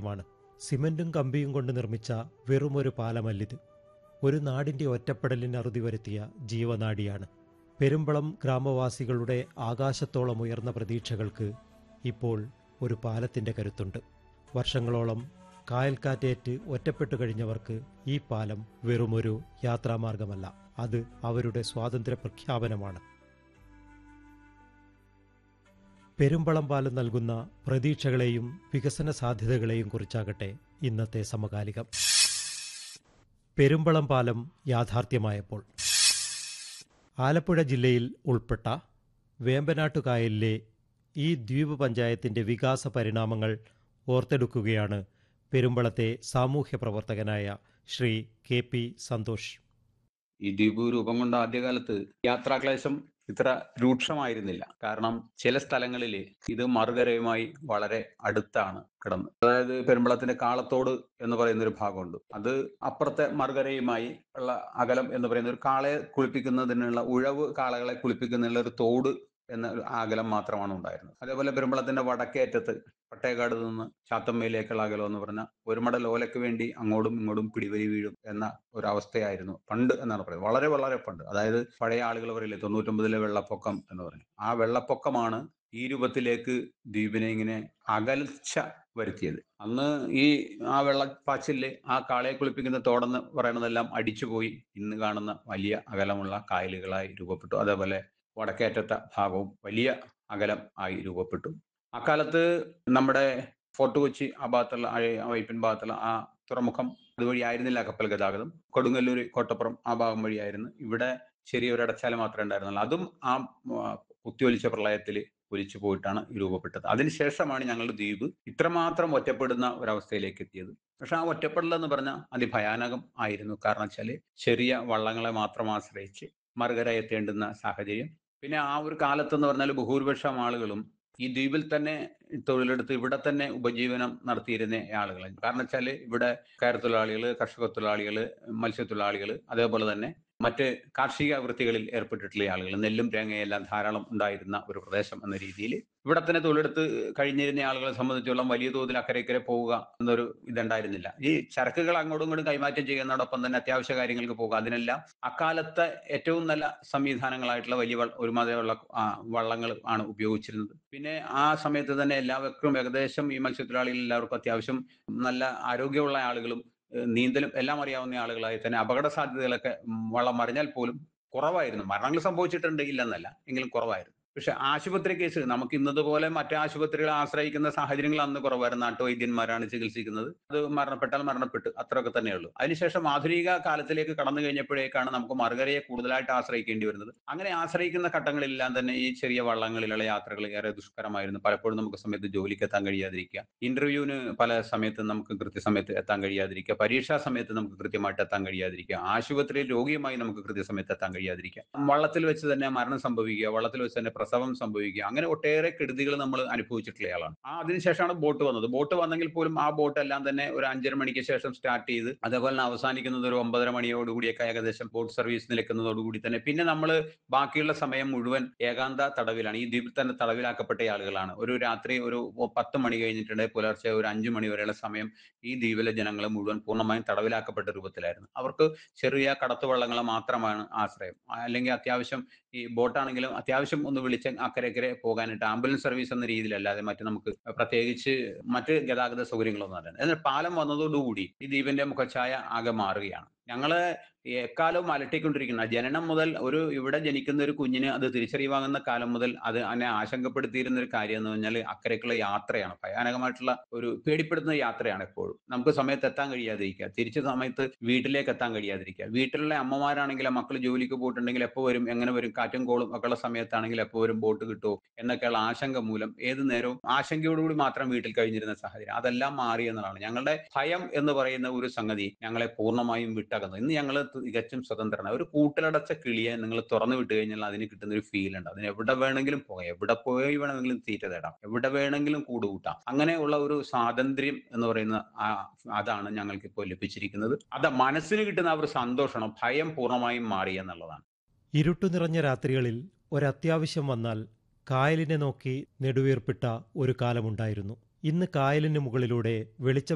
പാലമാണ് സിമന്റും കമ്പിയും കൊണ്ട് നിർമ്മിച്ച വെറുമൊരു പാലമല്ലിത് ഒരു നാടിന്റെ ഒറ്റപ്പെടലിന് അറുതി വരുത്തിയ ജീവനാഡിയാണ് പെരുമ്പളം ഗ്രാമവാസികളുടെ ആകാശത്തോളം ഉയർന്ന പ്രതീക്ഷകൾക്ക് ഇപ്പോൾ ഒരു പാലത്തിന്റെ കരുത്തുണ്ട് വർഷങ്ങളോളം കായൽക്കാറ്റേറ്റ് ഒറ്റപ്പെട്ടു കഴിഞ്ഞവർക്ക് ഈ പാലം വെറുമൊരു യാത്രാമാർഗമല്ല അത് അവരുടെ സ്വാതന്ത്ര്യ പ്രഖ്യാപനമാണ് പെരുമ്പളം പാലം നൽകുന്ന പ്രതീക്ഷകളെയും വികസന സാധ്യതകളെയും കുറിച്ചാകട്ടെ ഇന്നത്തെ സമകാലികം പെരുമ്പളം പാലം യാഥാർത്ഥ്യമായപ്പോൾ ആലപ്പുഴ ജില്ലയിൽ ഉൾപ്പെട്ട വേമ്പനാട്ടുകായലിലെ ഈ ദ്വീപ് പഞ്ചായത്തിന്റെ വികാസ പരിണാമങ്ങൾ ഓർത്തെടുക്കുകയാണ് പെരുമ്പളത്തെ സാമൂഹ്യ പ്രവർത്തകനായ ശ്രീ കെ പി സന്തോഷ് ഈ ദ്വീപ് രൂപം കൊണ്ട ആദ്യകാലത്ത് യാത്രാക്ലേശം ഇത്ര രൂക്ഷമായിരുന്നില്ല കാരണം ചില സ്ഥലങ്ങളിൽ ഇത് മറുകരയുമായി വളരെ അടുത്താണ് കിടന്ന് അതായത് പെരുമ്പളത്തിന്റെ കാളത്തോട് എന്ന് പറയുന്ന ഒരു ഭാഗമുണ്ട് അത് അപ്പുറത്തെ മറുകരയുമായി ഉള്ള അകലം എന്ന് പറയുന്ന ഒരു കാളയെ കുളിപ്പിക്കുന്നതിനുള്ള ഉഴവ് കാളകളെ കുളിപ്പിക്കുന്നതിനുള്ള ഒരു തോട് എന്ന ഒരു അകലം മാത്രമാണ് ഉണ്ടായിരുന്നത് അതേപോലെ പെരുമ്പളത്തിന്റെ വടക്കേ അറ്റത്ത് പട്ടേക്കാട് നിന്ന് ചാത്തമ്മയിലേക്കുള്ള അകലം എന്ന് പറഞ്ഞാൽ ഒരു മടൽ ഓലയ്ക്ക് വേണ്ടി അങ്ങോട്ടും ഇങ്ങോട്ടും പിടിവലി വീഴും എന്ന ഒരവസ്ഥയായിരുന്നു പണ്ട് എന്നാണ് പറയുന്നത് വളരെ വളരെ പണ്ട് അതായത് പഴയ ആളുകൾ പറയില്ലേ തൊണ്ണൂറ്റൊമ്പതിലെ വെള്ളപ്പൊക്കം എന്ന് പറയും ആ വെള്ളപ്പൊക്കമാണ് ഈ രൂപത്തിലേക്ക് ദ്വീപിനെ ഇങ്ങനെ അകൽച്ച വരുത്തിയത് അന്ന് ഈ ആ വെള്ളപ്പാച്ചില് ആ കാളയെ കുളിപ്പിക്കുന്ന തോടെന്ന് പറയുന്നതെല്ലാം അടിച്ചുപോയി ഇന്ന് കാണുന്ന വലിയ അകലമുള്ള കായലുകളായി രൂപപ്പെട്ടു അതേപോലെ വടക്കേറ്റത്തെ ഭാഗവും വലിയ അകലം ആയി രൂപപ്പെട്ടു അക്കാലത്ത് നമ്മുടെ ഫോർട്ട് കൊച്ചി ആ ഭാഗത്തുള്ള ആ വൈപ്പിൻ ഭാഗത്തുള്ള ആ തുറമുഖം അതുവഴി ആയിരുന്നില്ല കപ്പൽ ഗതാഗതം കൊടുങ്ങല്ലൂർ കോട്ടപ്പുറം ആ ഭാഗം വഴിയായിരുന്നു ഇവിടെ ചെറിയൊരു അടച്ചാല മാത്രമേ ഉണ്ടായിരുന്നുള്ളൂ അതും ആ കുത്തിയൊലിച്ച പ്രളയത്തിൽ ഒലിച്ചു പോയിട്ടാണ് രൂപപ്പെട്ടത് അതിനുശേഷമാണ് ഞങ്ങളുടെ ദ്വീപ് ഇത്രമാത്രം ഒറ്റപ്പെടുന്ന ഒരവസ്ഥയിലേക്ക് എത്തിയത് പക്ഷെ ആ ഒറ്റപ്പെടൽ എന്ന് പറഞ്ഞാൽ അതിഭയാനകം ആയിരുന്നു കാരണം വെച്ചാൽ ചെറിയ വള്ളങ്ങളെ മാത്രം ആശ്രയിച്ച് മറുകര എത്തേണ്ടുന്ന സാഹചര്യം പിന്നെ ആ ഒരു കാലത്തെന്ന് പറഞ്ഞാൽ ബഹുഭൂരിപക്ഷം ആളുകളും ഈ ദ്വീപിൽ തന്നെ തൊഴിലെടുത്ത് ഇവിടെ തന്നെ ഉപജീവനം നടത്തിയിരുന്ന ആളുകൾ കാരണം വെച്ചാൽ ഇവിടെ കയർതൊഴിലാളികൾ കർഷക തൊഴിലാളികൾ മത്സ്യത്തൊഴിലാളികൾ അതേപോലെ തന്നെ മറ്റ് കാർഷിക വൃത്തികളിൽ ഏർപ്പെട്ടിട്ടുള്ള ആളുകൾ നെല്ലും തേങ്ങയെല്ലാം ധാരാളം ഉണ്ടായിരുന്ന ഒരു പ്രദേശം എന്ന രീതിയിൽ ഇവിടെ തന്നെ തൊഴിലെടുത്ത് കഴിഞ്ഞിരുന്ന ആളുകളെ സംബന്ധിച്ചോളം വലിയ തോതിൽ അക്കരയ്ക്കരെ പോവുക എന്നൊരു ഇതുണ്ടായിരുന്നില്ല ഈ ചരക്കുകൾ അങ്ങോട്ടും ഇങ്ങോട്ടും കൈമാറ്റം ചെയ്യുന്നതോടൊപ്പം തന്നെ അത്യാവശ്യ കാര്യങ്ങൾക്ക് പോകുക അതിനെല്ലാം അക്കാലത്തെ ഏറ്റവും നല്ല സംവിധാനങ്ങളായിട്ടുള്ള വലിയ ഒരുമാതിരിയുള്ള വള്ളങ്ങൾ ആണ് ഉപയോഗിച്ചിരുന്നത് പിന്നെ ആ സമയത്ത് തന്നെ എല്ലാവർക്കും ഏകദേശം ഈ മത്സ്യത്തൊഴിലാളികൾ എല്ലാവർക്കും അത്യാവശ്യം നല്ല ആരോഗ്യമുള്ള ആളുകളും നീന്തലും എല്ലാം അറിയാവുന്ന ആളുകളായി തന്നെ അപകട സാധ്യതകളൊക്കെ വള്ളം മറിഞ്ഞാൽ പോലും കുറവായിരുന്നു മരണങ്ങൾ സംഭവിച്ചിട്ടുണ്ട് ഇല്ലെന്നല്ല എങ്കിലും കുറവായിരുന്നു പക്ഷെ ആശുപത്രി കേസ് നമുക്ക് ഇന്നതുപോലെ മറ്റു ആശുപത്രികളെ ആശ്രയിക്കുന്ന സാഹചര്യങ്ങൾ അന്ന് കുറവായിരുന്നു നാട്ടുവൈദ്യന്മാരാണ് ചികിത്സിക്കുന്നത് അത് മരണപ്പെട്ടാൽ മരണപ്പെട്ടു അത്രയൊക്കെ തന്നെയുള്ളൂ അതിനുശേഷം ആധുനിക കാലത്തിലേക്ക് കടന്നു കഴിഞ്ഞപ്പോഴേക്കാണ് നമുക്ക് മറുകരയെ കൂടുതലായിട്ട് ആശ്രയിക്കേണ്ടി വരുന്നത് അങ്ങനെ ആശ്രയിക്കുന്ന ഘട്ടങ്ങളിലെല്ലാം തന്നെ ഈ ചെറിയ വള്ളങ്ങളിലുള്ള യാത്രകൾ ഏറെ ദുഷ്കരമായിരുന്നു പലപ്പോഴും നമുക്ക് സമയത്ത് ജോലിക്ക് എത്താൻ കഴിയാതിരിക്കുക ഇന്റർവ്യൂവിന് പല സമയത്തും നമുക്ക് കൃത്യസമയത്ത് എത്താൻ കഴിയാതിരിക്കുക പരീക്ഷാ സമയത്ത് നമുക്ക് കൃത്യമായിട്ട് എത്താൻ കഴിയാതിരിക്കുക ആശുപത്രിയിൽ രോഗിയുമായി നമുക്ക് കൃത്യസമയത്ത് എത്താൻ കഴിയാതിരിക്കുക വള്ളത്തിൽ വെച്ച് തന്നെ മരണം സംഭവിക്കുക വള്ളത്തിൽ വെച്ച് തന്നെ പ്രസവം സംഭവിക്കുക അങ്ങനെ ഒട്ടേറെ കെടുതികൾ നമ്മൾ അനുഭവിച്ചിട്ടുള്ള ആളാണ് ആ അതിനുശേഷമാണ് ബോട്ട് വന്നത് ബോട്ട് വന്നെങ്കിൽ പോലും ആ ബോട്ട് എല്ലാം തന്നെ ഒരു അഞ്ചര മണിക്ക് ശേഷം സ്റ്റാർട്ട് ചെയ്ത് അതേപോലെ തന്നെ അവസാനിക്കുന്നത് ഒരു ഒമ്പതര മണിയോടുകൂടിയൊക്കെ ഏകദേശം ബോട്ട് സർവീസ് നിൽക്കുന്നതോടുകൂടി തന്നെ പിന്നെ നമ്മൾ ബാക്കിയുള്ള സമയം മുഴുവൻ ഏകാന്ത തടവിലാണ് ഈ ദ്വീപിൽ തന്നെ തടവിലാക്കപ്പെട്ട ആളുകളാണ് ഒരു രാത്രി ഒരു പത്ത് മണി കഴിഞ്ഞിട്ടുണ്ടെങ്കിൽ പുലർച്ചെ ഒരു അഞ്ചു മണി വരെയുള്ള സമയം ഈ ദ്വീപിലെ ജനങ്ങൾ മുഴുവൻ പൂർണ്ണമായും തടവിലാക്കപ്പെട്ട രൂപത്തിലായിരുന്നു അവർക്ക് ചെറിയ കടത്തുവള്ളങ്ങളെ മാത്രമാണ് ആശ്രയം അല്ലെങ്കിൽ അത്യാവശ്യം ഈ ബോട്ടാണെങ്കിലും അത്യാവശ്യം ഒന്ന് വിളിച്ച് അക്കരക്കരെ പോകാനായിട്ട് ആംബുലൻസ് സർവീസ് എന്ന രീതിയിലല്ലാതെ മറ്റു നമുക്ക് പ്രത്യേകിച്ച് മറ്റ് ഗതാഗത സൗകര്യങ്ങളൊന്നും അല്ല എന്നാൽ പാലം വന്നതോടുകൂടി ഈ ദ്വീപിന്റെ മുഖച്ഛായ ആകെ മാറുകയാണ് ഞങ്ങള് എക്കാലവും അലട്ടിക്കൊണ്ടിരിക്കുന്ന ജനനം മുതൽ ഒരു ഇവിടെ ജനിക്കുന്ന ഒരു കുഞ്ഞിന് അത് തിരിച്ചറിവാങ്ങുന്ന കാലം മുതൽ അത് എന്നെ ആശങ്കപ്പെടുത്തിയിരുന്ന ഒരു കാര്യം എന്ന് പറഞ്ഞാൽ അക്കരയ്ക്കുള്ള യാത്രയാണ് ഭയാനകമായിട്ടുള്ള ഒരു പേടിപ്പെടുത്തുന്ന യാത്രയാണ് എപ്പോഴും നമുക്ക് സമയത്ത് എത്താൻ കഴിയാതിരിക്കുക തിരിച്ച സമയത്ത് വീട്ടിലേക്ക് എത്താൻ കഴിയാതിരിക്കുക വീട്ടിലുള്ള അമ്മമാരാണെങ്കിൽ മക്കൾ ജോലിക്ക് പോയിട്ടുണ്ടെങ്കിൽ എപ്പോൾ വരും എങ്ങനെ വരും കാറ്റും കോളും ഒക്കെ ഉള്ള സമയത്താണെങ്കിൽ എപ്പോൾ വരും ബോട്ട് കിട്ടുമോ എന്നൊക്കെയുള്ള ആശങ്ക മൂലം ഏത് നേരവും ആശങ്കയോടുകൂടി മാത്രം വീട്ടിൽ കഴിഞ്ഞിരുന്ന സാഹചര്യം അതെല്ലാം മാറി എന്നതാണ് ഞങ്ങളുടെ ഭയം എന്ന് പറയുന്ന ഒരു സംഗതി ഞങ്ങളെ പൂർണ്ണമായും വിട്ടകന്നു ഇന്ന് ഞങ്ങൾ തികച്ചും സ്വതന്ത്രനാണ് ഒരു കൂട്ടിലടച്ച കിളിയെ നിങ്ങൾ തുറന്നു വിട്ട് കഴിഞ്ഞാൽ അതിന് കിട്ടുന്ന ഒരു ഫീൽ ഉണ്ട് അതിന് എവിടെ വേണമെങ്കിലും പോകാം എവിടെ പോയി വേണമെങ്കിലും തീറ്റ തേടാം എവിടെ വേണമെങ്കിലും കൂട് കൂട്ടാം അങ്ങനെയുള്ള ഒരു സ്വാതന്ത്ര്യം എന്ന് പറയുന്ന അതാണ് ഞങ്ങൾക്ക് ഇപ്പോൾ ലഭിച്ചിരിക്കുന്നത് അത് മനസ്സിന് കിട്ടുന്ന ആ ഒരു സന്തോഷമാണ് ഭയം പൂർണ്ണമായും മാറി എന്നുള്ളതാണ് ഇരുട്ടു നിറഞ്ഞ രാത്രികളിൽ ഒരത്യാവശ്യം വന്നാൽ കായലിനെ നോക്കി നെടുവീർപ്പിട്ട ഒരു കാലമുണ്ടായിരുന്നു ഇന്ന് കായലിന് മുകളിലൂടെ വെളിച്ചം